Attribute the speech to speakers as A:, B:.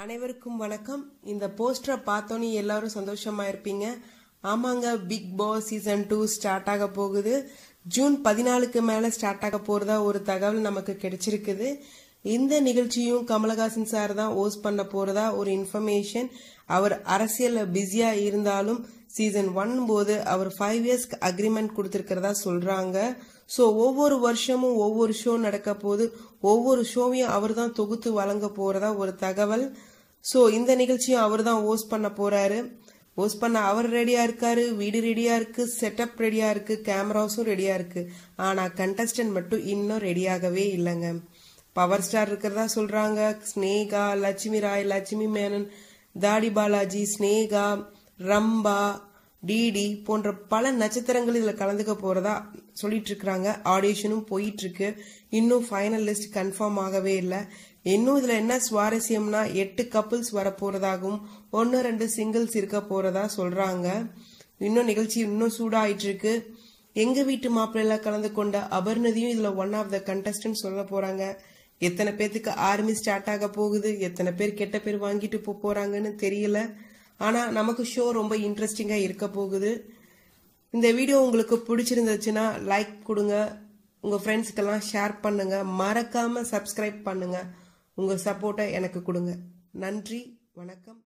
A: அனைவருக்கும் வணக்கம் இந்த போஸ்டரை பார்த்தோன்னே எல்லாரும் சந்தோஷமா இருப்பீங்க ஆமாங்க Bigg Boss season two start ஆக போகுது ஜூன் பதினாலுக்கு மேல ஸ்டார்ட் ஆக போறதா ஒரு தகவல் நமக்கு கிடைச்சிருக்குது இந்த நிகழ்ச்சியும் கமலஹாசன் சார் தான் ஹோஸ்ட் பண்ண போறதா ஒரு இன்ஃபர்மேஷன் அவர் அரசியல்ல பிஸியா இருந்தாலும் சீசன் ஒன் போது அவர் ஃபைவ் இயர்ஸ்க்கு அக்ரிமெண்ட் கொடுத்திருக்கிறதா சொல்றாங்க ஸோ ஒவ்வொரு வருஷமும் ஒவ்வொரு ஷோ நடக்க போது ஒவ்வொரு ஷோவையும் அவர் தான் தொகுத்து வழங்க போறதா ஒரு தகவல் ஸோ இந்த நிகழ்ச்சியும் அவர் தான் ஹோஸ்ட் பண்ண போறாரு ஹோஸ்ட் பண்ண அவர் ரெடியா இருக்காரு வீடு ரெடியா இருக்கு செட்டப் ரெடியா இருக்கு கேமராஸும் ரெடியா இருக்கு ஆனா கண்டஸ்டன்ட் மட்டும் இன்னும் ரெடியாகவே இல்லைங்க பவர் ஸ்டார் இருக்கிறதா சொல்றாங்க ஸ்னேகா லட்சுமி ராய் லட்சுமி மேனன் தாடி பாலாஜி ஸ்னேகா ரம்பா டிடி போன்ற பல நட்சத்திரங்கள் இதுல கலந்துக்க போறதா சொல்லிட்டு இருக்காங்க ஆடிஷனும் போயிட்டு இருக்கு இன்னும் ஃபைனல் லிஸ்ட் கன்ஃபார்ம் ஆகவே இல்லை இன்னும் இதுல என்ன சுவாரஸ்யம்னா எட்டு கப்புள்ஸ் வர போறதாகவும் ஒன்னு ரெண்டு சிங்கிள்ஸ் இருக்க போறதா சொல்றாங்க இன்னும் நிகழ்ச்சி இன்னும் சூடாயிட்டு இருக்கு எங்க வீட்டு மாப்பிள்ளைல கலந்து கொண்ட அபர்ணதியும் இதுல ஒன் ஆஃப் த கண்டஸ்டன்ட் சொல்ல போறாங்க எத்தனை பேத்துக்கு ஆர்மி ஸ்டார்ட் ஆக போகுது எத்தனை பேர் கெட்ட பேர் வாங்கிட்டு போக போறாங்கன்னு தெரியல ஆனா நமக்கு ஷோ ரொம்ப இன்ட்ரெஸ்டிங்கா இருக்க போகுது இந்த வீடியோ உங்களுக்கு பிடிச்சிருந்துச்சுன்னா லைக் கொடுங்க உங்க ஃப்ரெண்ட்ஸ்க்கெல்லாம் ஷேர் பண்ணுங்க மறக்காம சப்ஸ்கிரைப் பண்ணுங்க உங்க சப்போர்ட்டை எனக்கு கொடுங்க நன்றி வணக்கம்